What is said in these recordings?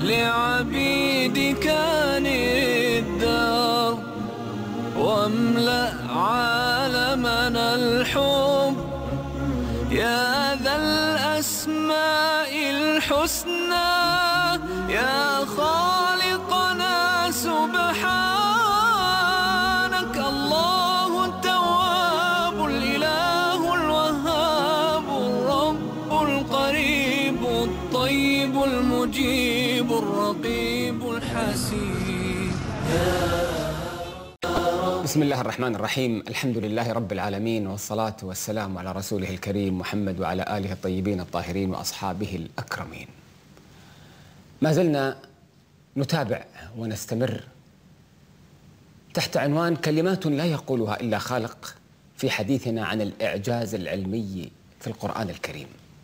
لعبيدك الدار واملأ عالمنا الحب يا ذا الأسماء الحسنى يا خالقنا سبحانك الله التواب الإله الوهاب الرب القريب الطيب المجيب الرقيب الحسيب بسم الله الرحمن الرحيم الحمد لله رب العالمين والصلاة والسلام على رسوله الكريم محمد وعلى آله الطيبين الطاهرين وأصحابه الأكرمين ما زلنا نتابع ونستمر تحت عنوان كلمات لا يقولها إلا خالق في حديثنا عن الإعجاز العلمي في القرآن الكريم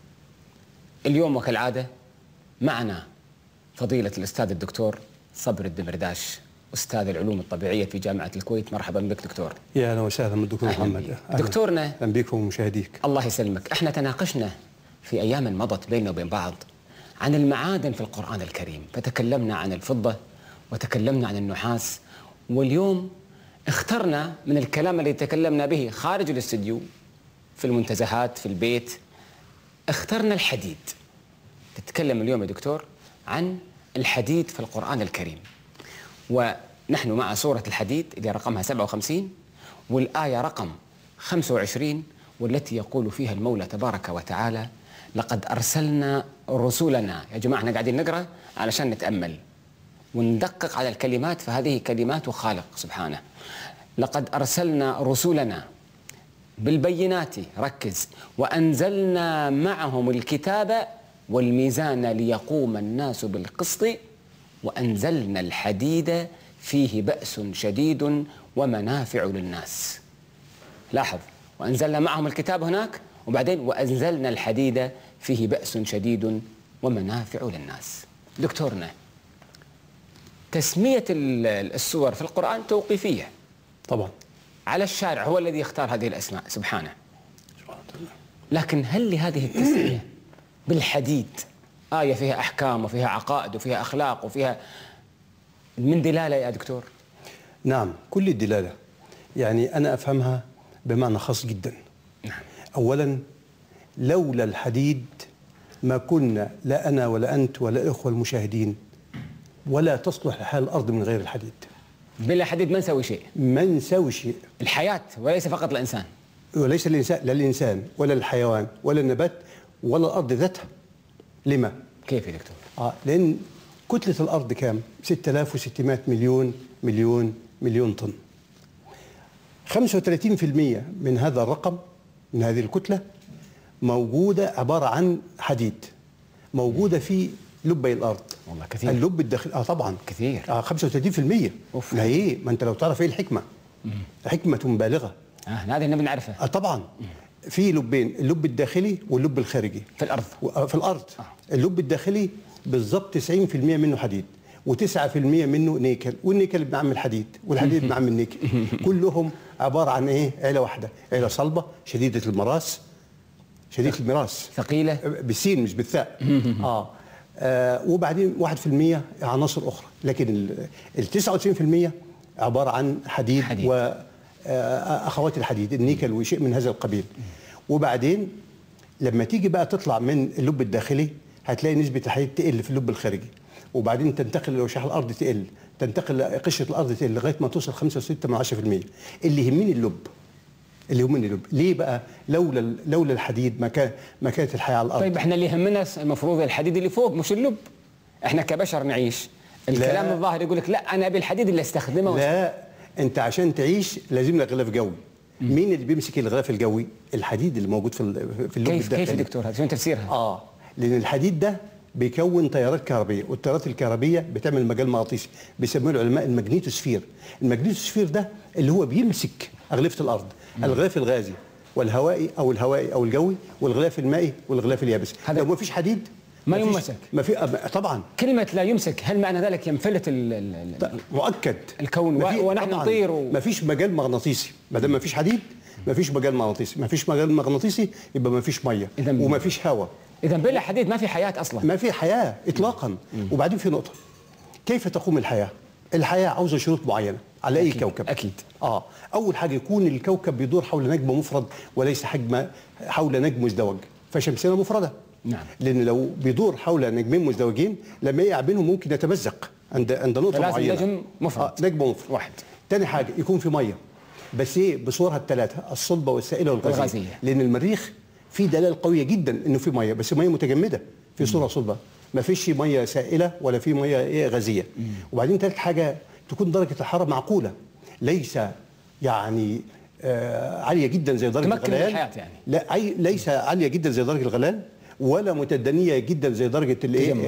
اليوم وكالعادة معنا فضيلة الأستاذ الدكتور صبر الدمرداش أستاذ العلوم الطبيعية في جامعة الكويت مرحبا بك دكتور يا اهلا وسهلا بالدكتور أهلاً محمد بك. أهلاً. دكتورنا. اهلا بكم ومشاهديك الله يسلمك احنا تناقشنا في أيام مضت بيننا وبين بعض عن المعادن في القرآن الكريم فتكلمنا عن الفضة وتكلمنا عن النحاس واليوم اخترنا من الكلام الذي تكلمنا به خارج الاستديو في المنتزهات في البيت اخترنا الحديد تتكلم اليوم يا دكتور عن الحديد في القرآن الكريم ونحن مع سورة الحديد اللي رقمها 57 والآية رقم 25 والتي يقول فيها المولى تبارك وتعالى لقد أرسلنا رسلنا يا جماعة احنا قاعدين نقرأ علشان نتأمل وندقق على الكلمات فهذه كلمات خالق سبحانه لقد أرسلنا رسلنا بالبينات ركز وأنزلنا معهم الكتاب والميزان ليقوم الناس بالقسط وأنزلنا الحديد فيه بأس شديد ومنافع للناس لاحظ وأنزلنا معهم الكتاب هناك وبعدين وأنزلنا الحديد فيه بأس شديد ومنافع للناس دكتورنا تسمية ال- السور في القرآن توقيفية طبعا على الشارع هو الذي يختار هذه الأسماء سبحانه لكن هل لهذه التسمية بالحديد آية فيها أحكام وفيها عقائد وفيها أخلاق وفيها من دلالة يا دكتور نعم كل الدلاله يعني انا افهمها بمعنى خاص جدا نعم اولا لولا الحديد ما كنا لا انا ولا انت ولا الاخوه المشاهدين ولا تصلح لحال الارض من غير الحديد بلا حديد ما نسوي شيء ما نساوي شيء الحياة وليس فقط الإنسان وليس الانسان لا الانسان ولا الحيوان ولا النبات ولا الارض ذاتها لما؟ كيف يا دكتور آه لأن كتلة الأرض كام؟ 6600 مليون مليون مليون طن 35% من هذا الرقم من هذه الكتلة موجودة عبارة عن حديد موجودة في لبي الأرض والله كثير. اللب الداخلي اه طبعا كثير. اه 35% أوف. ما ايه ما انت لو تعرف ايه الحكمه حكمه بالغه آه هذه نبي نعرفها اه طبعا في لبين اللب الداخلي واللب الخارجي في الأرض و- آه، في الارض اللب الداخلي بالظبط 90% منه حديد و9% منه نيكل والنيكل بنعمل الحديد والحديد بنعمل النيكل كلهم عباره عن ايه عيله واحده عيله صلبه شديده المراس شديده المراس ثقيلة بالسين مش بالثاء اه آه، وبعدين 1% عناصر اخرى لكن ال- ال 99% عباره عن حديد, حديد. واخوات الحديد النيكل وشيء من هذا القبيل وبعدين لما تيجي بقى تطلع من اللب الداخلي هتلاقي نسبه الحديد تقل في اللب الخارجي وبعدين تنتقل لوشاح الارض تقل تنتقل لقشره الارض تقل لغايه ما توصل 5.6 اللي يهمني اللب اللي يهمني اللب ليه بقى لولا لولا الحديد ما كان ما كانت الحياه على الارض طيب احنا اللي يهمنا المفروض الحديد اللي فوق مش اللب احنا كبشر نعيش الكلام لا. الظاهر يقول لك لا انا ابي الحديد اللي استخدمه لا انت عشان تعيش لازم لك غلاف جوي مين اللي بيمسك الغلاف الجوي الحديد اللي موجود في ال- في اللب كيف الداخلي كيف يا دكتور هذا شنو تفسيرها؟ اه لان الحديد ده بيكون تيارات كهربيه والتيارات الكهربيه بتعمل مجال مغناطيسي بيسموه العلماء الماجنيتوسفير الماجنيتوسفير ده اللي هو بيمسك اغلفه الارض الغلاف الغازي والهوائي او الهوائي او الجوي والغلاف المائي والغلاف اليابس هذا- لو ما فيش حديد ما مفيش- يمسك. ما في أب- طبعا كلمة لا يمسك هل معنى ذلك ينفلت ال ال ال مؤكد الكون ما في- و- ونحن طبعاً نطير و- ما فيش مجال مغناطيسي ما دام ما فيش حديد ما فيش مجال مغناطيسي ما فيش مجال مغناطيسي يبقى ما فيش ميه إذن- وما فيش هواء اذا بلا حديد ما في حياه اصلا ما في حياه اطلاقا وبعدين في نقطه كيف تقوم الحياه الحياه عاوزه شروط معينه على اي أكيد، كوكب أكيد. اه اول حاجه يكون الكوكب بيدور حول نجم مفرد وليس حجم حول نجم مزدوج فشمسنا مفرده نعم. لان لو بيدور حول نجمين مزدوجين لما يقع بينهم ممكن يتمزق عند عند نقطه فلازم معينه نجم مفرد. آه نجم مفرد واحد. تاني حاجه يكون في ميه بس ايه بصورها الثلاثه الصلبه والسائله والغازيه والغازية. لان المريخ في دلاله قويه جدا انه في ميه بس ميه متجمده في صوره صلبه ما فيش ميه سائله ولا في ميه ايه غازيه وبعدين ثالث حاجه تكون درجه الحراره معقوله ليس يعني آه عاليه جدا زي درجه تمكن من الغليان الحياة يعني. لا عي ليس عاليه جدا زي درجه الغليان ولا متدنيه جدا زي درجه الايه التجمد.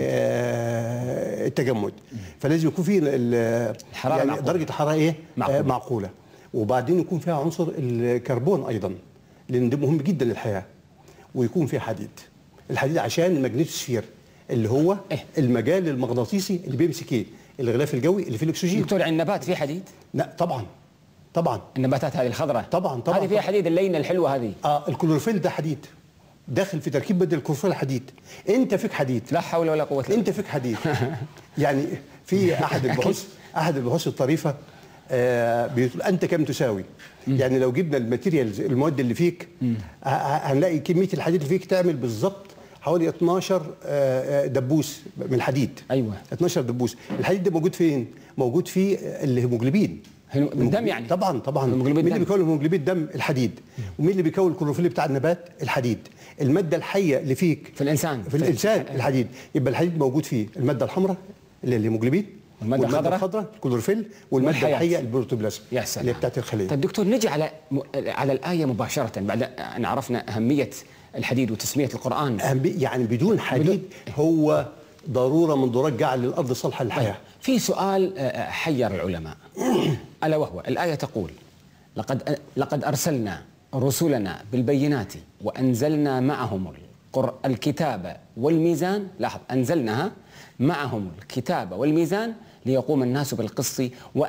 آه التجمد فلازم يكون في ال- الحرارة يعني معقولة. درجه الحراره ايه معقولة. آه معقوله وبعدين يكون فيها عنصر الكربون ايضا لان ده مهم جدا للحياه ويكون فيه حديد الحديد عشان الماجنتوسفير اللي هو إيه؟ المجال المغناطيسي اللي بيمسك ايه الغلاف الجوي اللي فيه الاكسجين دكتور يعني النبات فيه حديد لا طبعا طبعا النباتات هذه الخضراء طبعاً، طبعاً، هذه فيها طبعاً. حديد اللينه الحلوه هذه اه الكلوروفيل ده حديد داخل في تركيب بدل الكلوروفيل حديد انت فيك حديد لا حول ولا قوه الا انت فيك حديد يعني في احد البحوث احد البحوث الطريفه آه بيقول انت كم تساوي يعني لو جبنا الماتيريالز المواد اللي فيك ه- ه- هنلاقي كميه الحديد اللي فيك تعمل بالظبط حوالي 12 آه، آه، دبوس من الحديد أيوة. 12 دبوس الحديد ده موجود فين موجود في الهيموجلوبين هيمو- من الدم يعني؟ طبعا طبعا هيموجلوبين مين اللي الدم. بيكون الهيموجلوبين الدم الحديد ومين اللي بيكون الكلوروفيل بتاع النبات الحديد الماده الحيه اللي فيك في الإنسان. في الانسان الحديد يبقى الحديد موجود فيه الماده الحمراء اللي هي الهيموجلوبين والمادة الخضراء؟ الخضراء الكلوروفيل والماده والحياة. الحيه البروتوبلازم يا سلام اللي هي بتاعت الخليه طيب دكتور نجي على م... على الايه مباشره بعد ان عرفنا اهميه الحديد وتسميه القران أهم يعني بدون حديد هو ضروره من ضرورات جعل الارض صالحه للحياه في سؤال آه، حير العلماء الا وهو الايه تقول لقد لقد ارسلنا رسلنا بالبينات وانزلنا معهم القر... الكتاب والميزان لاحظ انزلناها معهم الكتاب والميزان ليقوم الناس بالقسط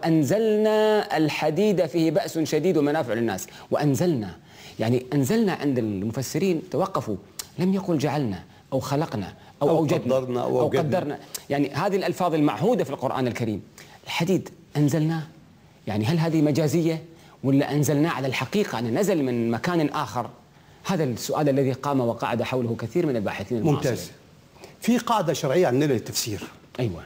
وانزلنا الحديد فيه باس شديد ومنافع للناس وانزلنا يعني انزلنا عند المفسرين توقفوا لم يقل جعلنا او خلقنا او, أو اوجدنا قدرنا أو او أوجدنا. قدرنا يعني هذه الالفاظ المعهوده في القران الكريم الحديد انزلناه يعني هل هذه مجازيه ولا انزلناه على الحقيقه يعني نزل من مكان اخر هذا السؤال الذي قام وقعد حوله كثير من الباحثين المعاصرين ممتاز في قاعده شرعيه عندنا للتفسير ايوه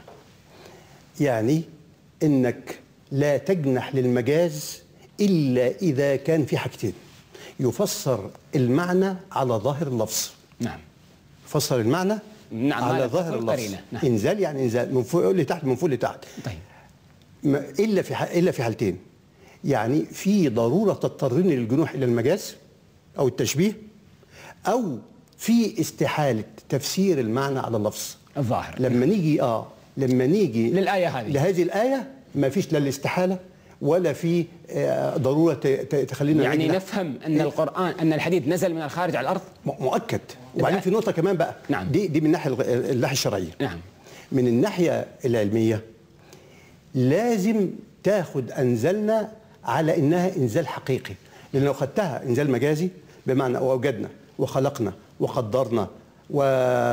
يعني انك لا تجنح للمجاز الا اذا كان في حاجتين يفسر المعنى على ظاهر اللفظ نعم فسر المعنى نعم، على ما ظاهر تقول اللفظ قرينة، نعم. انزال يعني انزال من فوق لتحت من فوق لتحت طيب ما الا في ح- الا في حالتين يعني في ضروره تضطرني للجنوح الى المجاز او التشبيه او في استحاله تفسير المعنى على اللفظ الظاهر لما نيجي اه لما نيجي للآية هذه. لهذه الايه ما فيش لا الاستحاله ولا في آه ضروره ت- ت- تخلينا يعني نجنح. نفهم ان القران ان الحديد نزل من الخارج على الارض م- مؤكد وبعدين في نقطه كمان بقى نعم. دي دي من الناحيه الغ- الناحيه الشرعيه نعم من الناحيه العلميه لازم تاخد انزلنا على انها انزال حقيقي لان لو خدتها انزال مجازي بمعنى اوجدنا وخلقنا وقدرنا و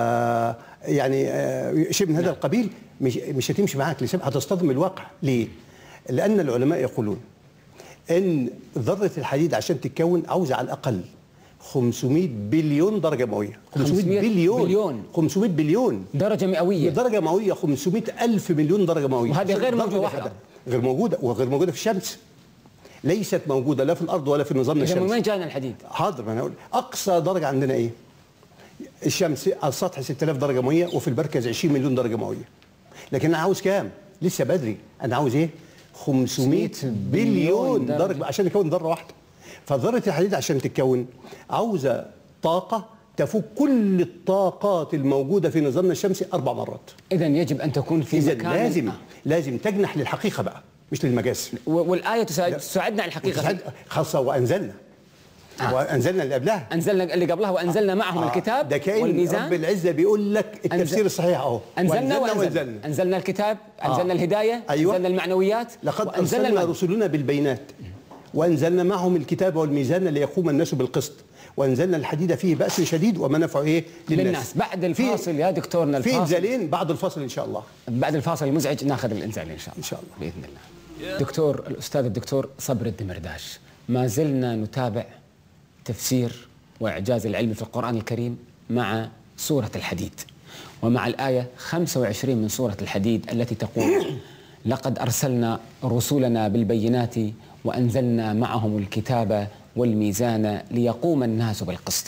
يعني آه، شيء من هذا القبيل مش مش هتمشي معاك لسبب هتصطدم الواقع ليه؟ لان العلماء يقولون ان ذره الحديد عشان تتكون عاوزه على الاقل 500 بليون درجه مئويه 500 500 بليون بليون. 500 بليون درجه مئويه درجة مئوية 500 ألف مليون درجة مئوية وهذه غير درجة موجودة في واحدة. الأرض. غير موجودة وغير موجودة في الشمس ليست موجودة لا في الأرض ولا في نظامنا اذا من الشمسي وين جانا الحديد؟ حاضر ما أنا أقول أقصى درجة عندنا إيه؟ الشمس على السطح 6000 درجة مئوية وفي المركز 20 مليون درجة مئوية لكن أنا عاوز كام؟ لسه بدري أنا عاوز إيه؟ 500 بليون درجة. درجة عشان يكون ذرة واحدة فذرة الحديد عشان تتكون عاوزة طاقة تفوق كل الطاقات الموجودة في نظامنا الشمسي أربع مرات اذا يجب ان تكون في إذا مكان لازم آه. لازم تجنح للحقيقة بقى مش للمجاز و- والايه تساعد تساعدنا على الحقيقه وتساعد- خاصة وأنزلنا آه. وأنزلنا اللي قبلها انزلنا اللي قبلها وانزلنا معهم الكتاب ده كأن رب والميزان العزة بيقول لك التفسير أنزل- الصحيح أهو انزلنا وأنزلنا وانزلنا انزلنا الكتاب انزلنا آه. الهدايه أيوة. انزلنا المعنويات لقد وانزلنا أرسلنا المادة. رسلنا بالبينات وأنزلنا معهم الكتاب والميزان ليقوم الناس بالقسط وانزلنا الحديد فيه باس شديد ومنافع ايه للناس, للناس بعد في- الفاصل يا دكتورنا في الفاصل انزالين بعد الفاصل ان شاء الله بعد الفاصل المزعج ناخذ الانزال ان شاء الله إن شاء الله. باذن الله دكتور الاستاذ الدكتور صبر الدمرداش ما زلنا نتابع تفسير واعجاز العلم في القران الكريم مع سوره الحديد ومع الايه 25 من سوره الحديد التي تقول لقد ارسلنا رسلنا بالبينات وانزلنا معهم الكتاب والميزان ليقوم الناس بالقسط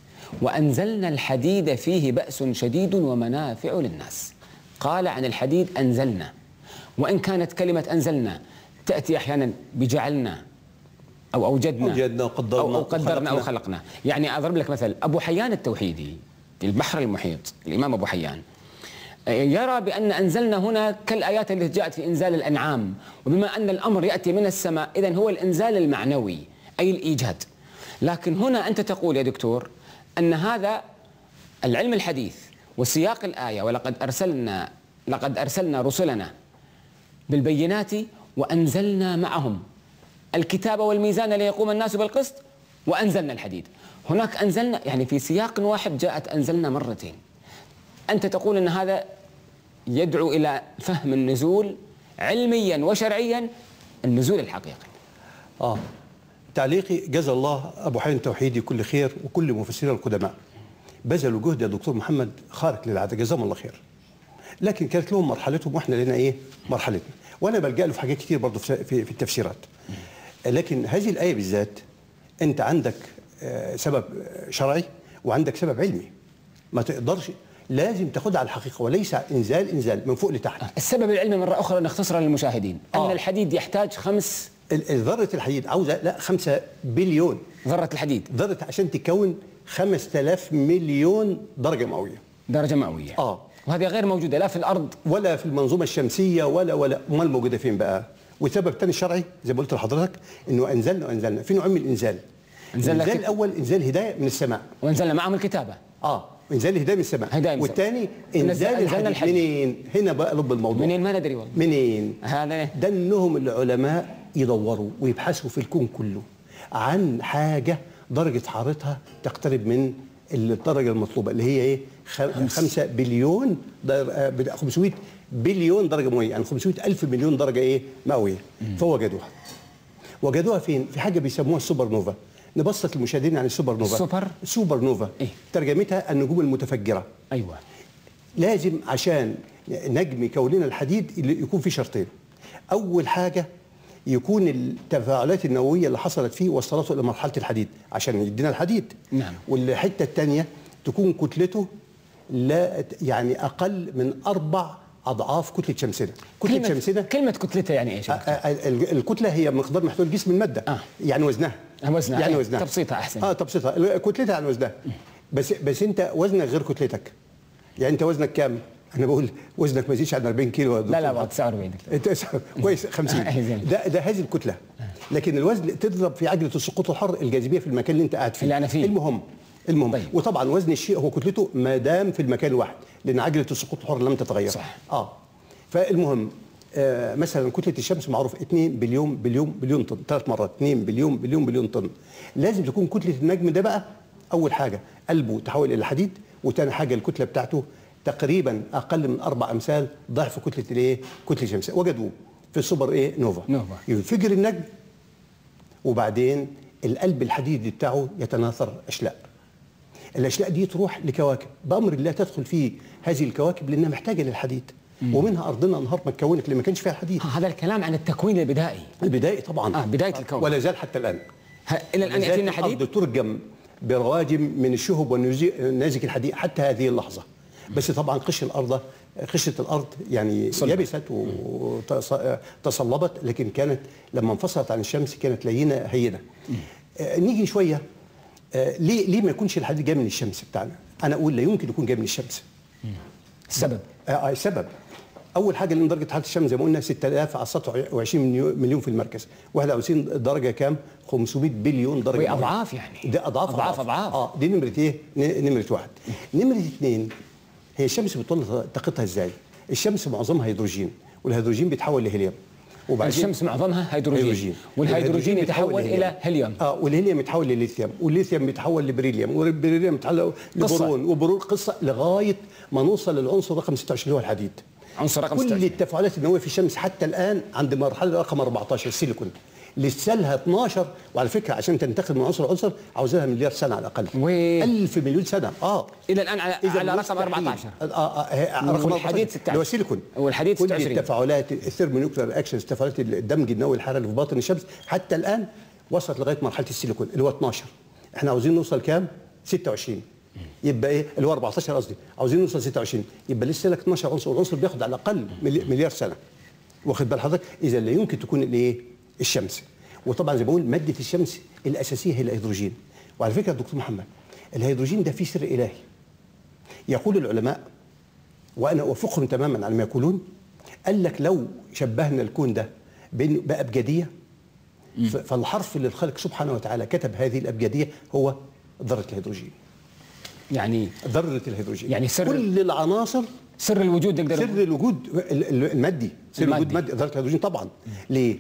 وأنزلنا الحديد فيه بأس شديد ومنافع للناس قال عن الحديد أنزلنا وإن كانت كلمة أنزلنا تأتي أحيانا بجعلنا أو أوجدنا أوجدنا وقدرنا أو, أو قدرنا أو وخلقنا. خلقنا يعني أضرب لك مثل أبو حيان التوحيدي في البحر المحيط الإمام أبو حيان يرى بأن أنزلنا هنا كالآيات التي جاءت في إنزال الأنعام وبما أن الأمر يأتي من السماء إذن هو الإنزال المعنوي أي الإيجاد لكن هنا أنت تقول يا دكتور أن هذا العلم الحديث وسياق الآية ولقد أرسلنا لقد أرسلنا رسلنا بالبينات وأنزلنا معهم الكتاب والميزان ليقوم الناس بالقسط وأنزلنا الحديد هناك أنزلنا يعني في سياق واحد جاءت أنزلنا مرتين أنت تقول أن هذا يدعو إلى فهم النزول علميا وشرعيا النزول الحقيقي اه تعليقي جزا الله ابو حيان التوحيدي كل خير وكل مفسرين القدماء بذلوا جهد يا دكتور محمد خارق للعاده جزاهم الله خير لكن كانت لهم مرحلتهم واحنا لنا ايه مرحلتنا وانا بلجا له في حاجات كتير برضه في في في التفسيرات لكن هذه الايه بالذات انت عندك آه، سبب آه، شرعي وعندك سبب علمي ما تقدرش لازم تاخدها على الحقيقه وليس انزال انزال من فوق لتحت السبب العلمي مرة أخرى نختصرها للمشاهدين أن آه. الحديد يحتاج خمس ال- ال- ذره الحديد عاوزه لا 5 بليون ذرة الحديد ذره عشان تكون 5000 مليون درجه مئويه درجة مئوية آه. وهذه غير موجودة لا في الأرض ولا في المنظومه الشمسيه ولا ولا امال موجوده فين بقى والسبب الثاني الشرعي زي ما قلت لحضرتك انه انزلنا وانزلنا في نوعين من الانزال أنزلنا الانزال كت- الاول انزال هدايه من السماء وأنزلنا معهم الكتابة اه انزال الهدايه من السماء هداية من السماء. والثاني نزل- انزال أنزلنا الحديد الحديد. منين هنا بقى لب الموضوع منين ما ندري والله منين هذا ده انهم العلماء يدوروا ويبحثوا في الكون كله عن حاجه درجه حرارتها تقترب من الدرجه المطلوبه اللي هي ايه؟ 5 بليون در- آه، بد- 500 بليون درجه مئويه يعني 500 الف مليون درجه ايه؟ مئويه فوجدوها وجدوها فين؟ في حاجه بيسموها السوبر نوفا نبسط المشاهدين عن السوبر نوفا السوبر؟ السوبر نوفا إيه؟ ترجمتها النجوم المتفجره أيوة لازم عشان نجم يكون لنا الحديد اللي يكون فيه شرطين اول حاجه يكون التفاعلات النوويه اللي حصلت فيه وصلته الى مرحله الحديد عشان يدينا الحديد نعم. والحته الثانيه تكون كتلته لا يعني اقل من اربع اضعاف كتله شمسنا كتله كلمة, شمسنا كلمة كتلتها يعني إيش؟ آه، آه، ال- الكتله هي مقدار محتوى الجسم الماده آه. يعني وزنها آه، وزنها، يعني أي، وزنها تبسيطها أحسن. اه تبسيطها كتلتها عن وزنها بس بس انت وزنك غير كتلتك يعني انت وزنك كام؟ انا بقول وزنك ما يزيدش عن 40 كيلو يا لا دكتور. لا بعد 49 دكتور انت كويس 50 أي زين. ده ده هذه الكتله لكن الوزن تضرب في عجله السقوط الحر الجاذبيه في المكان اللي انت قاعد فيه اللي أنا فيه. المهم المهم طيب. طيب. وطبعا وزن الشيء هو كتلته ما دام في المكان الواحد لان عجله السقوط الحر لم تتغير صح. اه فالمهم آه مثلا كتله الشمس معروف 2 بليون بليون بليون طن ثلاث مرات 2 بليون بليون بليون طن لازم تكون كتله النجم ده بقى اول حاجه قلبه تحول الى حديد وثاني حاجه الكتله بتاعته تقريبا اقل من اربع امثال ضعف كتله الايه؟ كتله الشمس وجدوه في السوبر ايه؟ نوفا نوفا. ينفجر النجم وبعدين القلب الحديدي بتاعه يتناثر اشلاء الاشلاء دي تروح لكواكب بامر الله تدخل في هذه الكواكب لانها محتاجه للحديد ومنها ارضنا انهار ما اتكونت اللي ما كانش فيها حديد آه، هذا الكلام عن التكوين البدائي البدائي طبعا آه، بداية الكون. ولا زال حتى الان ه- إلى الآن لا يأتي لنا زالت حديد الارض ترجم برواجم من الشهب والنازك الحديد حتى هذه اللحظه بس طبعا قش الارض قشره الارض يعني صلبة. يبست وتصلبت لكن كانت لما انفصلت عن الشمس كانت لينه هينه آه، نيجي شويه آه، ليه ليه ما يكونش الحديد جاي من الشمس بتاعنا انا اقول لا يمكن يكون جاي من الشمس السبب آه، آه، السبب اول حاجه لان درجه حراره الشمس زي ما قلنا 6000 على السطح و20 مليون في المركز 21 درجه كام 500 بليون درجه وهي مئوية. أضعاف يعني. ده اضعاف أضعاف- أضعاف. اه دي نمره ايه ن- نمره واحد نمره اثنين هي الشمس بتطل طاقتها ازاي الشمس معظمها هيدروجين والهيدروجين بيتحول لهيليوم وبعدين الشمس معظمها هيدروجين, هيدروجين. والهيدروجين يتحول بيتحول الى هيليوم اه والهيليوم يتحول لليثيوم والليثيوم بيتحول لبريليوم والبريليوم يتحول قصة. لبرون وبرون قصه لغايه ما نوصل للعنصر رقم 26 اللي هو الحديد عنصر رقم كل 26 التفاعلات النوويه في الشمس حتى الان عند مرحله رقم 14 السيليكون لسه لها 12 وعلى فكره عشان تنتقل من عنصر لعنصر عاوز لها مليار سنه على الاقل وي. 1000 مليون سنه اه الى الان على, إذا على رقم مستحيل. 14 اه اه آه، رقم والحديد 14 16. اللي هو السيليكون والحديد كل 26. التفاعلات الثيرمونيوكلير اكشنز تفاعلات الدمج النووي الحراري اللي في باطن الشمس حتى الان وصلت لغايه مرحله السيليكون اللي هو 12 احنا عاوزين نوصل كام 26 يبقى ايه اللي هو 14 قصدي عاوزين نوصل 26 يبقى لسه لك 12 عنصر والعنصر بياخد على الاقل ملي- مليار سنه واخد بال حضرتك اذا لا يمكن تكون الايه الشمس وطبعا زي ما بقول ماده الشمس الاساسيه هي الهيدروجين وعلى فكره يا دكتور محمد الهيدروجين ده فيه سر الهي يقول العلماء وانا اوافقهم تماما على ما يقولون قال لك لو شبهنا الكون ده بين بابجديه ف- فالحرف اللي الخالق سبحانه وتعالى كتب هذه الابجديه هو ذره الهيدروجين يعني ذره الهيدروجين يعني سر- كل العناصر سر الوجود نقدر سر نقول. الوجود ال- ال- المادي سر المادي. الوجود مادي ذره الهيدروجين طبعا ليه؟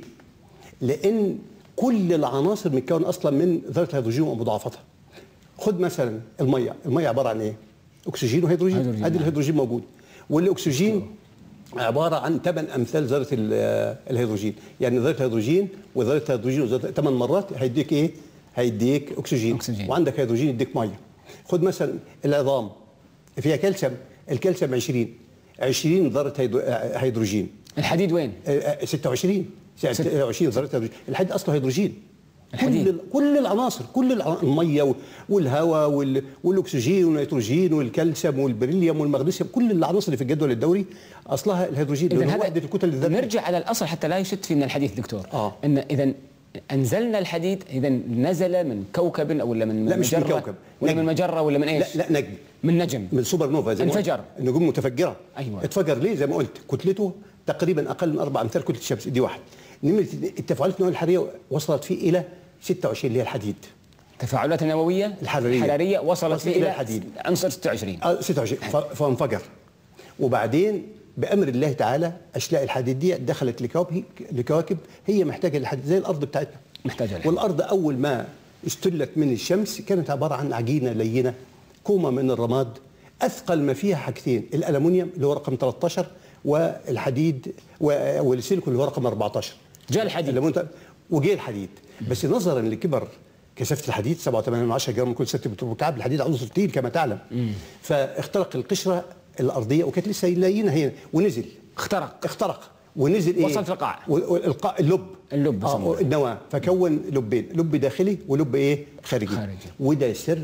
لان كل العناصر متكون اصلا من ذره الهيدروجين ومضاعفتها خد مثلا الميه الميه عباره عن ايه؟ اكسجين وهيدروجين هيدروجين، ادي نعم. الهيدروجين موجود والاكسجين عباره عن ثمان امثال ذره ال- الهيدروجين يعني ذره الهيدروجين وذره الهيدروجين وذره ثمان مرات هيديك ايه؟ هيديك اكسجين, أكسجين. وعندك هيدروجين يديك ميه خد مثلا العظام فيها كالسيوم الكالسيوم 20 20 ذره هيدرو- هيدروجين الحديد وين؟ آه، آه، 26 26 ذره هيدروجين الحديد اصله هيدروجين الحديد. كل ال- كل العناصر كل الع- الميه وال- والهواء وال- والاكسجين والنيتروجين والكالسيوم والبريليوم والمغنيسيوم كل العناصر اللي في الجدول الدوري اصلها الهيدروجين اذا لأنه هو هذا وحده الكتل الذريه نرجع على الاصل حتى لا يشت فينا الحديث دكتور آه. ان اذا انزلنا الحديد اذا نزل من كوكب او ولا من لا، مش من مجرة كوكب. ولا نجم. من مجره ولا من ايش؟ لا لا نجم من نجم من سوبر نوفا زي ما قلت. انفجر. النجوم متفجره أيوة. اتفجر ليه زي ما قلت كتلته تقريبا اقل من اربع امثال كتله الشمس دي واحد نمره اتنين، التفاعلات النوويه الحراريه وصلت فيه الى 26 اللي هي الحديد تفاعلات النوويه الحرارية. الحراريه وصلت وصلت فيه إلى الى الحديد. عنصر 26 آه، 26 ف- فانفجر وبعدين بامر الله تعالى اشلاء الحديد دي دخلت لكواكب لكواكب هي محتاجه للحديد زي الارض بتاعتنا محتاجة للحديد. والارض اول ما استلت من الشمس كانت عباره عن عجينه لينه كومه من الرماد اثقل ما فيها حاجتين الالومنيوم اللي هو رقم 13 والحديد و- والسيليكون اللي هو رقم 14 جاء الحديد. الليمون وجه الحديد بس نظرا لكبر كثافه الحديد 7.8 من 10 جرام من كل 6 متر مكعب الحديد عنصر تقيل كما تعلم فاخترق القشره الارضيه وكانت لسه لينه هي ونزل اخترق اخترق ونزل ايه وصل في القاع. و- والقاع اللب اللب اه بيسموه. النواه فكون لبين لب داخلي ولب ايه خارجي خارجي. وده سر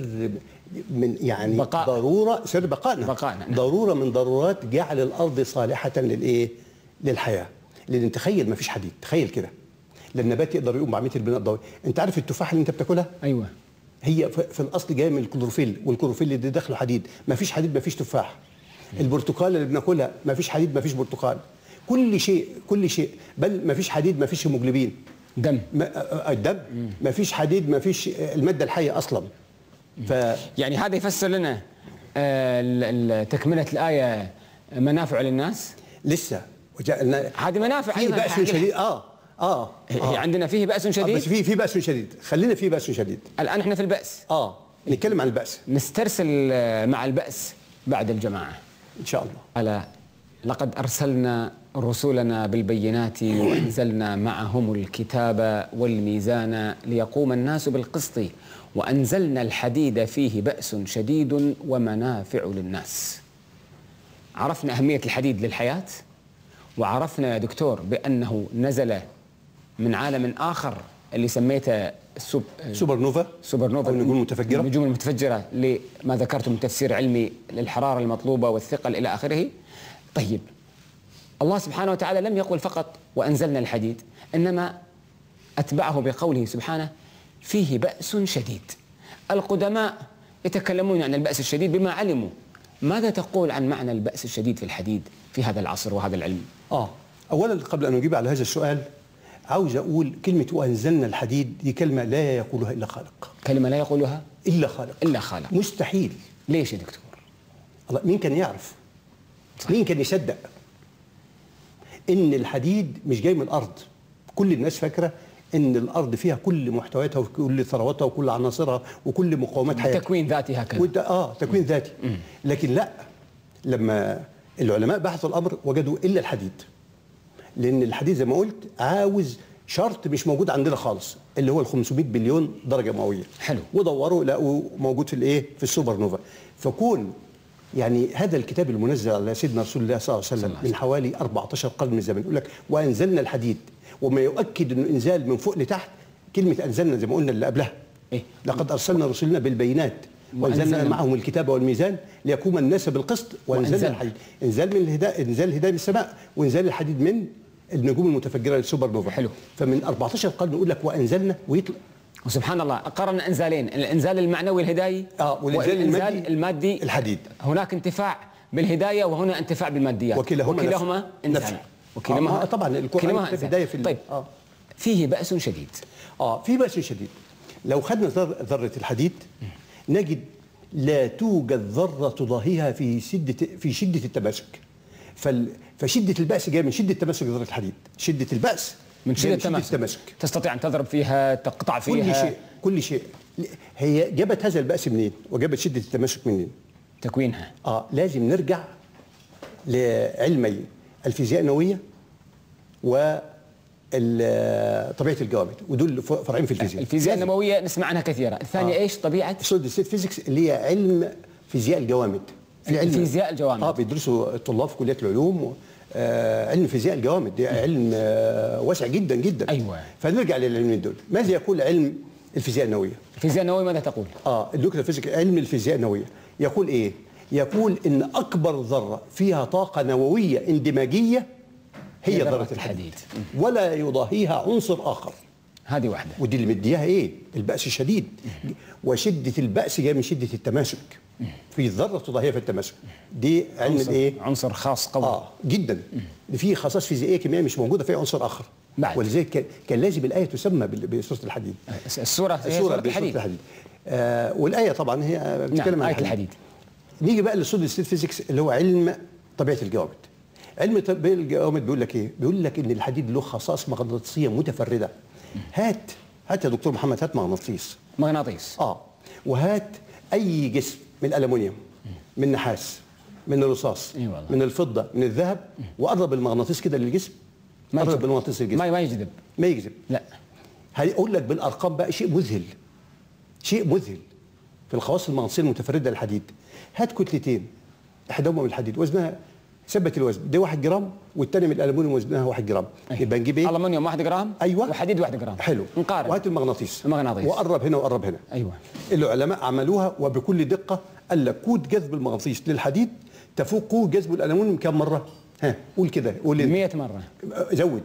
من يعني بقاء. ضروره سر بقائنا بقائنا، نعم. ضروره من ضرورات جعل الارض صالحه للايه للحياه لان تخيل ما فيش حديد تخيل كده لا النبات يقدر يقوم بعمليه البناء الضوئي انت عارف التفاحه اللي انت بتاكلها ايوه هي في في الاصل جايه من الكلوروفيل والكلوروفيل ده داخله حديد ما فيش حديد ما فيش تفاح البرتقال اللي بناكلها ما فيش حديد ما فيش برتقال كل شيء كل شيء بل ما فيش حديد ما فيش هيموجلوبين دم ما- آه، آه، الدم ما فيش حديد ما فيش آه، الماده الحيه اصلا ف يعني هذا يفسر لنا آه، ال- ال- تكمله الايه منافع للناس لسه وجاء هذه منافع في أيضاً باس حق- شديد اه اه, هي آه. عندنا فيه بأس آه شديد بس في في باس شديد خلينا في باس شديد الآن احنا في البأس اه نتكلم عن الباس نسترسل آه، مع البأس بعد الجماعة ان شاء الله ألا لقد أرسلنا رسلنا بالبينات وأنزلنا معهم الكتاب والميزان ليقوم الناس بالقسط وأنزلنا الحديد فيه بأس شديد ومنافع للناس عرفنا أهمية الحديد للحياة وعرفنا يا دكتور بأنه نزل من عالم آخر اللي سميته السوب سوبر نوفا سوبر نوفا أو النجوم المتفجرة. النجوم المتفجرة لما ذكرته من تفسير علمي للحرارة المطلوبة والثقل إلى آخره طيب الله سبحانه وتعالى لم يقل فقط وأنزلنا الحديد إنما أتبعه بقوله سبحانه فيه بأس شديد القدماء يتكلمون عن البأس الشديد بما علموا ماذا تقول عن معنى البأس الشديد في الحديد في هذا العصر وهذا العلم اه اولا قبل ان اجيب على هذا السؤال عاوز اقول كلمه وانزلنا الحديد دي كلمه لا يقولها الا خالق كلمة لا يقولها الا خالق إلا خالق مستحيل ليش يا دكتور الله مين كان يعرف مين كان يصدق ان الحديد مش جاي من الارض كل الناس فاكره ان الارض فيها كل محتوياتها وكل ثرواتها وكل عناصرها وكل مقومات حياتها تكوين ذاتي هكذا وانت اه تكوين ذاتي لكن لا لما العلماء بحثوا الامر وجدوا الا الحديد لان الحديد زي ما قلت عاوز شرط مش موجود عندنا خالص اللي هو ال 500 بليون درجه مئويه حلو. ودوروا لقوا موجود في الايه في السوبر نوفا فكون يعني هذا الكتاب المنزل على سيدنا رسول الله صلى الله عليه وسلم الله عليه من حوالي 14 قرن من الزمن يقول لك وانزلنا الحديد وما يؤكد انه انزال من فوق لتحت كلمه انزلنا زي ما قلنا اللي قبلها إيه؟ لقد ارسلنا رسلنا بالبينات وانزلنا وأنزلنا- معهم الكتاب والميزان ليقوم الناس بالقسط وانزلنا وأنزلنا. الحديد انزال من الهداء انزال الهدايه من السماء وانزال الحديد من النجوم المتفجره للسوبر نوفا حلو. فمن 14 قرن يقول لك وانزلنا ويطلع وسبحان الله قرن انزالين الانزال المعنوي الهدايي اه والانزال المادي المادي الحديد هناك انتفاع بالهدايه وهنا انتفاع بالماديات وكلاهما وكلاهما نفع. انزال نفع. وكلاهما آه، طبعاً القرآن كلاهما في إنزال. البداية في ال- طيب آه. فيه بأس شديد اه في بأس شديد لو خدنا ذر- ذرة الحديد نجد لا توجد ذرة تضاهيها في شدة في شدة التماسك فال فشدة البأس جاية من شدة تماسك ذرة الحديد شدة البأس من جاية شدة التماسك تستطيع ان تضرب فيها تقطع فيها كل شيء كل شيء هي جابت هذا البأس منين وجابت شدة التماسك منين تكوينها اه لازم نرجع لعلمي الفيزياء النوويه و ال- طبيعه الجوامد ودول ف- فرعين في الفيزياء الفيزياء النوويه نسمع عنها كثيرا الثانيه آه. ايش طبيعه سوليد ستيت فيزيكس اللي هي علم فيزياء الجوامد في علم فيزياء الجوامد. اه بيدرسوا الطلاب في كليات العلوم آه علم فيزياء الجوامد ده علم آه واسع جدا جدا أيوة. فنرجع للعلمين دول ماذا يقول علم الفيزياء النوويه الفيزياء النوويه ماذا تقول اه النيوكلير فيزيك علم الفيزياء النوويه يقول ايه؟ يقول ان اكبر ذره فيها طاقه نوويه اندماجيه هي هي ذره ذرة الحديد الحديد. ولا يضاهيها عنصر اخر هذه واحده ودي اللي مديها ايه؟ البأس الشديد وشده البأس جايه من شده التماسك في ذره تضاهيها في التماسك دي علم عنصر, الايه؟ عنصر خاص قوي اه جدا في خصائص فيزيائيه كيميائيه مش موجوده في عنصر اخر بعد. ولذلك كان- كان لازم الايه تسمى بال- بسوره الحديد السوره هي السوره سوره بسوره الحديد الحديد آه والايه طبعا هي بتتكلم نعم عن ايه الحديد نيجي بقى للسوليد ستيت فيزيكس اللي هو علم طبيعه الجوامد علم طبيعه الجوامد بيقول لك ايه بيقول لك ان الحديد له خصائص مغناطيسيه متفرده هات هات يا دكتور محمد هات مغناطيس مغناطيس اه وهات اي جسم من الالومنيوم من نحاس من الرصاص إي والله. من الفضه من الذهب وقرب المغناطيس كده للجسم ما قرب يجذب. المغناطيس للجسم ما ما يجذب ما يجذب لا هيقول لك بالارقام بقى شيء مذهل شيء مذهل في الخواص المغناطيسيه المتفرده للحديد هات كتلتين احداهما من الحديد وزنها ثبت الوزن ده 1 جرام والثاني من الالومنيوم وزنها 1 جرام يبقى نجيب ايه؟ المونيوم 1 جرام ايوه وحديد 1 جرام حلو نقارن وهات المغناطيس المغناطيس. وقرب هنا وقرب هنا ايوه العلماء عملوها وبكل دقه قال لك قوه جذب المغناطيس للحديد تفوق قوه جذب الالومنيوم كم مره؟ ها قول كده قول لي. 100 مره زود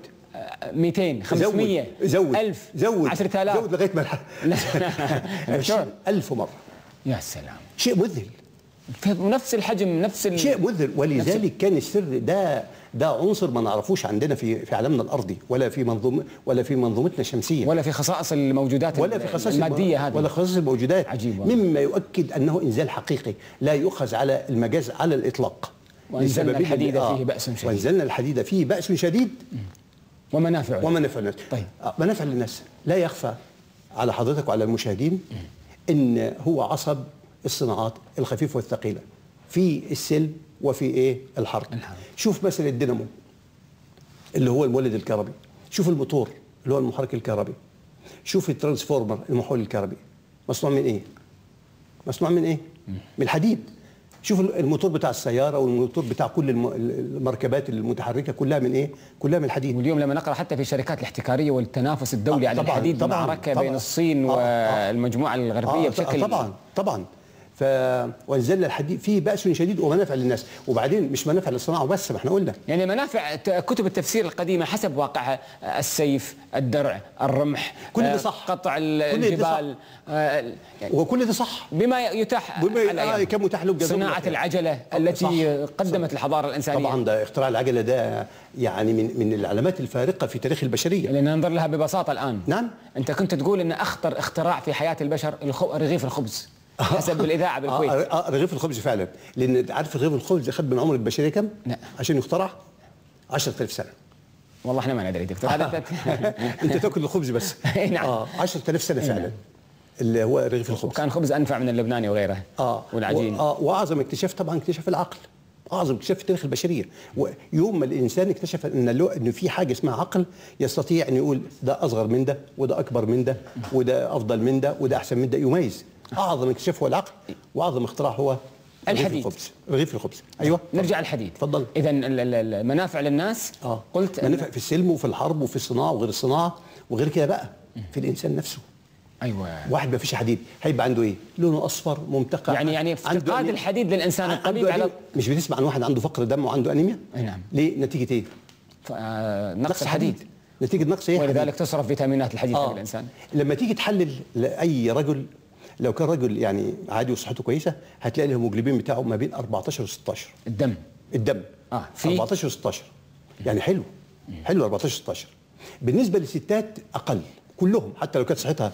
200 500 زود 1000 زود 10000 زود لغايه ما الح- دكتور. 20000 مره يا سلام شيء مذهل في نفس الحجم نفس ال... شيء مذهل ولذلك كان السر ده ده عنصر ما نعرفوش عندنا في في عالمنا الارضي ولا في منظوم ولا في منظومتنا الشمسيه ولا في خصائص الموجودات ولا في خصائص الماديه هذه ولا خصائص الموجودات عجيب والله. مما يؤكد انه انزال حقيقي لا يؤخذ على المجاز على الاطلاق وأنزلنا لسببين الحديد اللي- فيه بأس شديد. وانزلنا الحديد فيه باس شديد ومنافع ومنافع للناس طيب. آه، منافع للناس لا يخفى على حضرتك وعلى المشاهدين ان هو عصب الصناعات الخفيفه والثقيله في السلم وفي ايه الحرب الحرب. شوف مثلا الدينامو اللي هو المولد الكهربي شوف الموتور اللي هو المحرك الكهربي شوف الترانسفورمر المحول الكهربي مصنوع من ايه مصنوع من ايه من الحديد شوف الموتور بتاع السياره والموتور بتاع كل الم- المركبات المتحركه كلها من ايه كلها من الحديد واليوم لما نقرا حتى في الشركات الاحتكاريه والتنافس الدولي آه، على طبعاً، الحديد طبعاً، معركه طبعاً. بين الصين آه، آه. والمجموعه الغربيه آه بشكل طبعا طبعا ف وانزلنا الحديد فيه باس شديد ومنافع للناس وبعدين مش منافع للصناعه بس ما احنا قلنا يعني منافع ت- كتب التفسير القديمه حسب واقعها آه، السيف، الدرع، الرمح كل ده آه، صح. قطع ال- كل ده الجبال آه، يعني وكل ده صح بما يتاح بما- على آه، أيام. كم متاح له بجزاهم الله صناعه خير. العجله آه، التي صح، قدمت الحضاره الانسانيه طبعا ده اختراع العجله ده يعني من من العلامات الفارقه في تاريخ البشريه لان ننظر لها ببساطه الان نعم. انت كنت تقول ان اخطر اختراع في حياه البشر الخو... رغيف الخبز حسب الاذاعه بالكويت آه آه رغيف الخبز فعلا لان عارف رغيف الخبز خد من عمر البشريه كم؟ لا. عشان يخترع 10000 سنه والله احنا ما ندري دكتور هذا انت تاكل الخبز بس أي نعم. اه 10000 سنه أي فعلا نعم. اللي هو رغيف الخبز وكان خبز انفع من اللبناني وغيره اه والعجين و- اه واعظم اكتشاف طبعا اكتشاف العقل اعظم اكتشاف في تاريخ البشريه ويوم ما الانسان اكتشف ان له ان في حاجه اسمها عقل يستطيع ان يقول ده اصغر من ده وده اكبر من ده وده افضل من ده وده احسن من ده يميز اعظم اكتشاف هو العقل واعظم اختراع هو رغيف الحديد. الخبز رغيف الخبز ايوه نرجع الحديد تفضل. اذا ال- ال- المنافع للناس اه قلت إن- منافع في السلم وفي الحرب وفي الصناعه وغير الصناعه وغير كده بقى في الانسان نفسه ايوه واحد ما فيش حديد هيبقى عنده ايه؟ لونه اصفر ممتقع يعني يعني عنده افتقاد أنيميا. الحديد للانسان عنده الطبيب على أنيميا. مش بتسمع عن واحد عنده فقر دم وعنده انيميا؟ أي نعم. ليه؟ نتيجه ايه؟ ف- آه، نقص الحديد نتيجه نقص ايه؟ ولذلك حديد. تصرف فيتامينات الحديد في آه. الانسان لما تيجي تحلل لاي رجل لو كان رجل يعني عادي وصحته كويسه هتلاقي الهيموجلوبين بتاعه ما بين 14 و 16 الدم الدم آه، في- 14 و 16 يعني حلو حلو 14 و 16 بالنسبه للستات اقل كلهم حتى لو كانت صحتها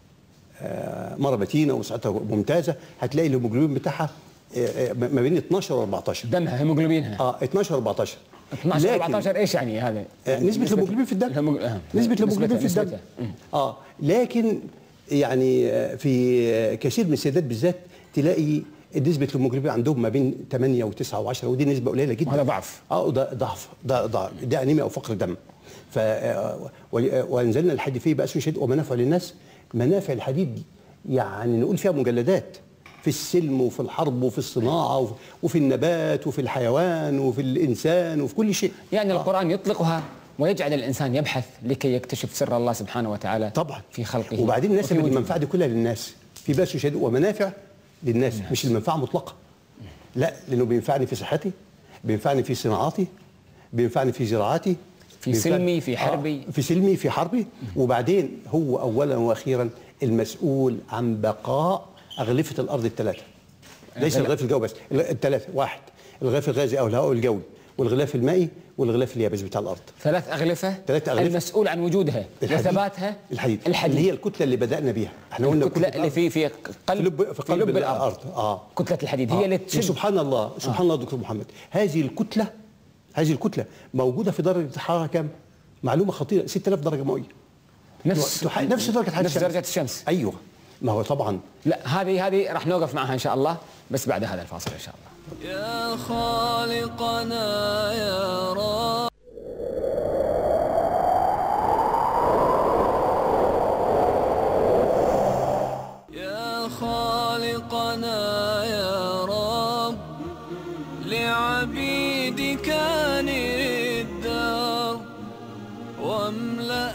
آه، مره متينه وصحتها ممتازه هتلاقي الهيموجلوبين بتاعها آه، آه، ما بين 12 و 14 دمها هيموجلوبينها اه 12 و 14 12 لكن- 14 ايش يعني هذا؟ آه، نسبة الهيموجلوبين في الدم الهيموج- آه. نسبة الهيموجلوبين في نسبتها- الدم نسبتها. اه لكن يعني آه، في آه، كثير من السيدات بالذات تلاقي نسبة الهيموجلوبين عندهم ما بين 8 و9 و10 ودي نسبة قليلة جدا وهذا ضعف. اه وده ضعف ده ضعف ده انيميا او فقر دم ف آه، و- آه، وانزلنا الحديد فيه بأس شديد ومنافع للناس منافع الحديد يعني نقول فيها مجلدات في السلم وفي الحرب وفي الصناعة وفي- وفي النبات وفي الحيوان وفي الإنسان وفي كل شيء يعني القرآن يطلقها ويجعل الإنسان يبحث لكي يكتشف سر الله سبحانه وتعالى طبعا في خلقه وبعدين الناس وفي اللي وجوده. المنفعه دي كلها للناس في باس شديد ومنافع للناس مش المنفعه مطلقه لا لانه بينفعني في صحتي بينفعني في صناعاتي بينفعني في زراعتي في بينفعني- سلمي، في حربي. آه في سلمي في حربي وبعدين هو اولا واخيرا المسؤول عن بقاء اغلفه الارض الثلاثه ليس غلا- الغلاف الجوي بس الثلاثه واحد الغلاف الغازي او الهواء الجوي والغلاف المائي والغلاف اليابس بتاع الارض ثلاث أغلفة ثلاث أغلفة. المسؤول عن وجودها الحديد. وثباتها الحديد الحديد اللي هي الكتله اللي بدانا بيها احنا قلنا الكتلة كتلة اللي في في قلب في لب في قلب, الارض اه كتلة الحديد هي اللي تشد سبحان الله سبحان الله دكتور محمد هذه الكتله هذه الكتله موجوده في درجه حراره كام؟ معلومه خطيره 6000 درجه مئويه نفس تح- نفس درجه حراره نفس درجة الشمس ايوه ما هو طبعا لا هذه هذه راح نوقف معها إن شاء الله بس بعد هذا الفاصل إن شاء الله يا خالقنا يا رب يا خالقنا يا رب لعبيدك نر الدار واملأ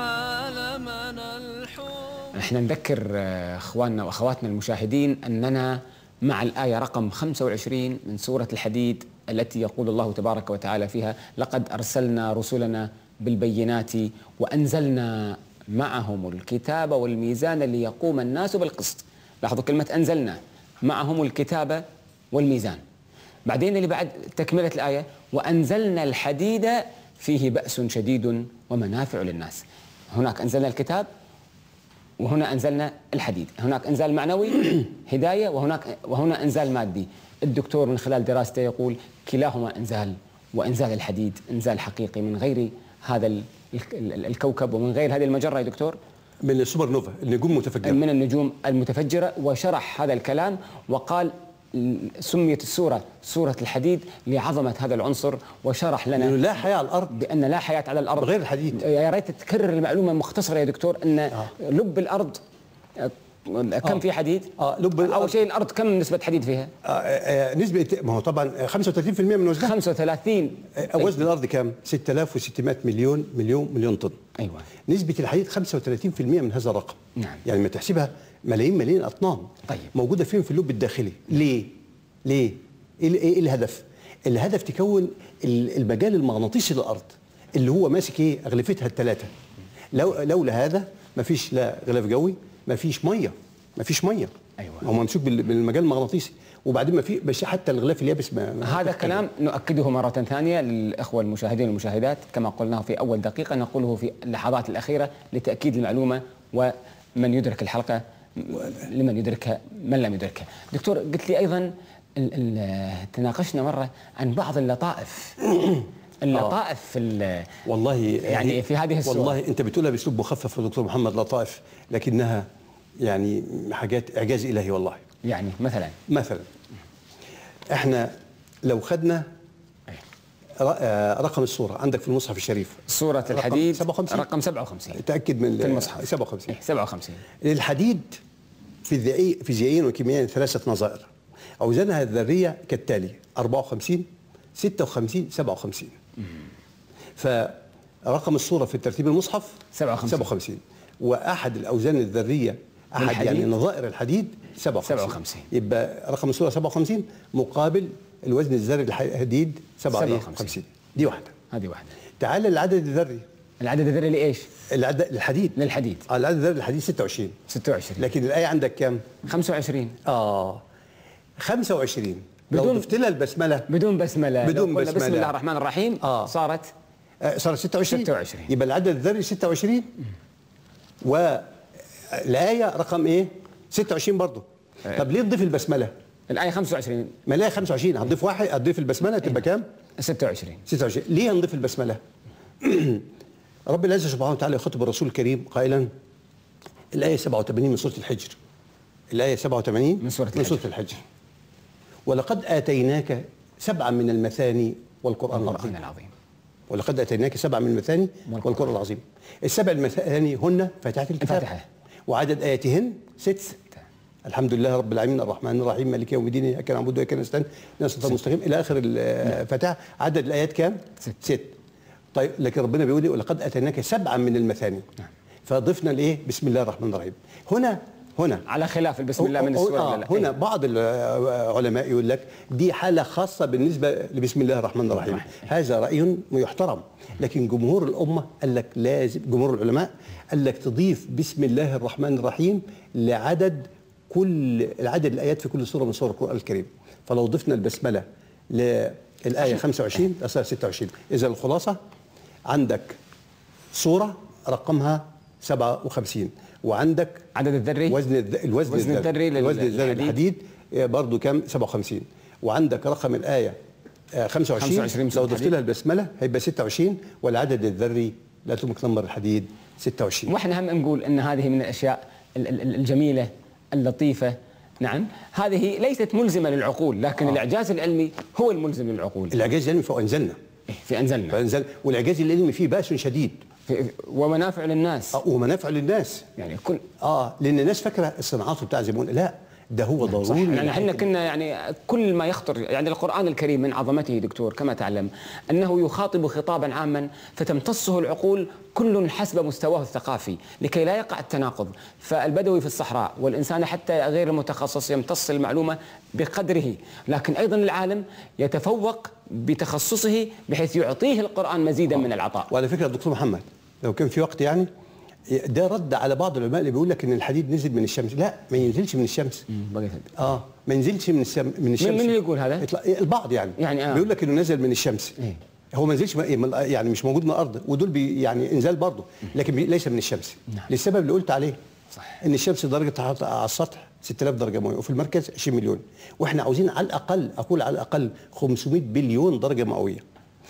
عالمنا الحب احنا نذكر آه، اخواننا واخواتنا المشاهدين اننا مع الايه رقم 25 من سوره الحديد التي يقول الله تبارك وتعالى فيها لقد ارسلنا رسلنا بالبينات وانزلنا معهم الكتاب والميزان ليقوم الناس بالقسط لاحظوا كلمه انزلنا معهم الكتاب والميزان بعدين اللي بعد تكمله الايه وانزلنا الحديد فيه باس شديد ومنافع للناس هناك انزلنا الكتاب وهنا انزلنا الحديد، هناك انزال معنوي هدايه وهناك وهنا انزال مادي. الدكتور من خلال دراسته يقول كلاهما انزال وانزال الحديد انزال حقيقي من غير هذا ال- ال- الكوكب ومن غير هذه المجره يا دكتور من السوبر نوفا النجوم متفجره من النجوم المتفجره وشرح هذا الكلام وقال سميت السوره سوره الحديد لعظمه هذا العنصر وشرح لانه لنا لا حياه على الارض بان لا حياه على الارض بغير الحديد. يا ريت تكرر المعلومه مختصره يا دكتور ان لب الارض آه، كم آه. في حديد؟ آه، لب الأرض. اول شيء الارض كم نسبه حديد فيها؟ آه آه نسبه ما هو طبعا 35% من وزنها 35 آه، وزن الارض كام 6600 مليون مليون مليون طن ايوه نسبة الحديد 35% من هذا الرقم نعم. يعني ما تحسبها ملايين ملايين أطنان طيب. موجودة فين في اللب الداخلي ليه؟ ليه؟ إيه, ال- إيه الهدف؟ الهدف تكون ال- المجال المغناطيسي للأرض اللي هو ماسك إيه؟ أغلفتها الثلاثة لو لولا هذا ما فيش لا غلاف جوي ما فيش مية ما فيش مية أيوة. هو ممسوك بال- بالمجال المغناطيسي وبعدين ما في بس حتى الغلاف اليابس ما ما هذا كلام نؤكده مرة ثانية للإخوة المشاهدين والمشاهدات كما قلناه في أول دقيقة نقوله في اللحظات الأخيرة لتأكيد المعلومة ومن يدرك الحلقة لمن يدركها من لم يدركها دكتور قلت لي أيضا ال- ال- تناقشنا مرة عن بعض اللطائف اللطائف في ال- والله يعني هي- في هذه الصورة. والله انت بتقولها باسلوب مخفف يا دكتور محمد لطائف لكنها يعني حاجات اعجاز الهي والله يعني مثلا مثلا احنا لو خدنا ر- آه، رقم الصوره عندك في المصحف الشريف سورة رقم الحديد 57. رقم 57 تاكد من في المصحف 57 إيه، 57 الحديد فيزيائي فيزيائيا وكيميائيا ثلاثه نظائر اوزانها الذريه كالتالي 54 56 57 فرقم الصوره في الترتيب المصحف 57. 57 واحد الاوزان الذريه احد الحديد؟ يعني نظائر الحديد 57 57. يبقى رقم الصوره 57 مقابل الوزن الذري للحديد 57 57. دي واحده هذه واحده تعال للعدد الذري العدد الذري لايش؟ العدد الحديد للحديد آه، العدد الذري للحديد 26 26 لكن الايه عندك كام؟ 25 اه 25 لو بدون- ضفت لها البسمله بدون بسملة بدون لو قلنا بسم بسملة. الله الرحمن الرحيم آه. صارت آه، صار 26 26. يبقى العدد الذري 26 والايه رقم ايه 26 برضه طب ليه تضيف البسمله الآية 25 ما الايه 25 هتضيف واحد هتضيف البسمله تبقى كام 26 26 ليه هنضيف البسمله رب العزه سبحانه وتعالى يخاطب الرسول الكريم قائلا الايه 87 من سوره الحجر الايه 87 من سورة من الحجر. سوره الحجر ولقد اتيناك سبعا من المثاني والقران العظيم القرآن العظيم ولقد اتيناك سبعا من المثاني والقرآن. والقران العظيم السبع المثاني هن فاتحه الكتاب الفاتحة. وعدد اياتهن ست الحمد لله رب العالمين الرحمن الرحيم مالك يوم الدين اياك نعبد واياك نستعين اهدنا الصراط المستقيم الى اخر الفاتحه عدد الايات كام؟ ست. ست طيب لكن ربنا بيقول لي ولقد اتيناك سبعا من المثاني فضفنا الايه؟ بسم الله الرحمن الرحيم هنا هنا على خلاف البسم الله من أو- أو- السورة آه ولا لا؟ هنا إيه. بعض العلماء يقول لك دي حالة خاصة بالنسبة لبسم الله الرحمن الرحيم هذا رأي يحترم لكن جمهور الأمة قال لك لازم جمهور العلماء قال لك تضيف بسم الله الرحمن الرحيم لعدد كل العدد الآيات في كل سورة من سور القرآن الكريم فلو ضفنا البسملة للآية 25 صار 26 إذا الخلاصة عندك سورة رقمها 57 وعندك عدد الذري وزن الذ... الوزن, وزن الذري لل- الوزن الذري للحديد. للحديد آه، برضو كام 57 وعندك رقم الآية آه، 25, 25 لو ضفت الحديد. لها البسملة هيبقى 26 والعدد الذري لا تملك نمر الحديد 26 واحنا هم نقول ان هذه من الاشياء ال- ال- الجميله اللطيفه نعم هذه ليست ملزمه للعقول لكن آه. الاعجاز العلمي هو الملزم للعقول الإعجاز العلمي فأنزلنا إيه، في انزلنا فأنزل والإعجاز العلمي فيه بأس شديد في ومنافع للناس آه، ومنافع للناس يعني كل اه لان الناس فاكره الصناعات بتاع زي ما قلنا لا ده هو صح ضروري يعني احنا كنا يعني كل ما يخطر يعني القرآن الكريم من عظمته دكتور كما تعلم أنه يخاطب خطابا عاما فتمتصه العقول كل حسب مستواه الثقافي لكي لا يقع التناقض فالبدوي في الصحراء والإنسان حتى غير المتخصص يمتص المعلومة بقدره لكن أيضا العالم يتفوق بتخصصه بحيث يعطيه القرآن مزيدا من العطاء وعلى فكره دكتور محمد لو كان في وقت يعني ده رد على بعض العلماء اللي بيقول لك ان الحديد نزل من الشمس لا ما ينزلش من الشمس بقيت اه ما ينزلش من السم من الشمس من اللي يقول هذا؟ يطلع البعض يعني يعني آه. بيقول لك انه نزل من الشمس إيه. هو ما نزلش من- من- يعني مش موجود من الارض ودول بي يعني انزال برضه لكن بي ليس من الشمس نعم. للسبب اللي قلت عليه صح. ان الشمس درجه حرارتها على السطح 6000 درجه مئويه وفي المركز 20 مليون واحنا عاوزين على الاقل اقول على الاقل 500 بليون درجه مئويه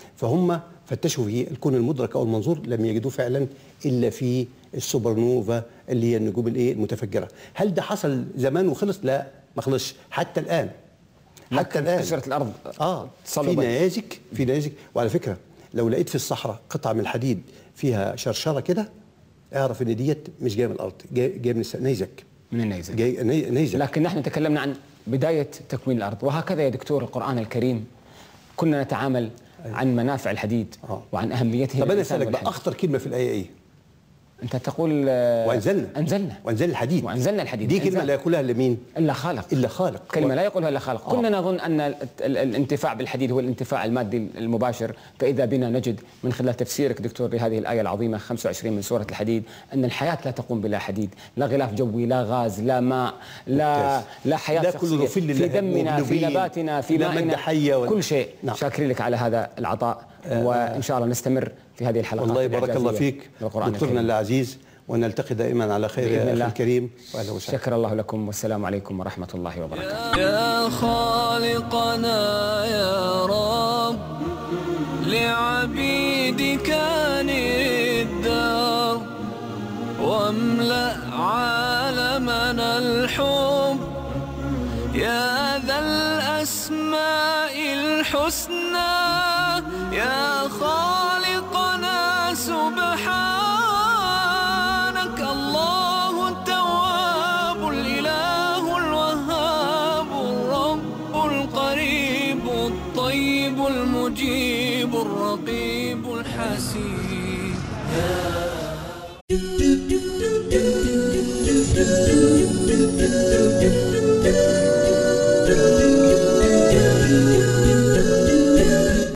فهم فتشوا في الكون المدرك او المنظور لم يجدوه فعلا الا في السوبر نوفا اللي هي النجوم الايه المتفجره هل ده حصل زمان وخلص لا ما خلصش حتى الان حتى لكن الان كسرت الأرض اه في صلبت. نيازك في نيازك وعلى فكره لو لقيت في الصحراء قطعه من الحديد فيها شرشره كده اعرف ان ديت مش جايه من الارض جايه جايه من الس- نيزك من النيزك جاي ني- نيزك لكن نحن تكلمنا عن بداية تكوين الأرض وهكذا يا دكتور القرآن الكريم كنا نتعامل عن منافع الحديد آه. وعن أهميته طب انا للإنسان اسالك بقى والحديد. اخطر كلمه في الايه ايه؟ أنت تقول آه، وانزلنا أنزلنا وانزلنا الحديد وأنزلنا الحديد دي كلمه إنزال. لا يقولها الا مين؟ إلا خالق الا خالق كلمة لا يقولها إلا خالق آه. كنا نظن أن ال- ال- الانتفاع بالحديد هو الانتفاع المادي المباشر فإذا بنا نجد من خلال تفسيرك دكتور لهذه الآية العظيمة 25 من سورة الحديد أن الحياة لا تقوم بلا حديد لا غلاف جوي لا غاز لا ماء لا ممتاز. لا حياة لا كل شخصية رفل في لله دمنا في مغلوبين. نباتنا في لا مائنا مادة حية ولا- كل شيء نعم. شاكرين لك على هذا العطاء وإن شاء الله نستمر في هذه الحلقات والله بارك الله الإعجازية فيك للقرآن دكتورنا الكريم. العزيز ونلتقي دائما على خير بإذن يا اخي الله. الكريم واهلا وسهلا شكر الله لكم والسلام عليكم ورحمة الله وبركاته يا خالقنا يا رب لعبيدك الدار واملأ عالمنا الحب يا ذا الأسماء الحسنى يا خالقنا سبحانك الله التواب الإله الوهاب الرب القريب الطيب المجيب الرقيب الحسيب يا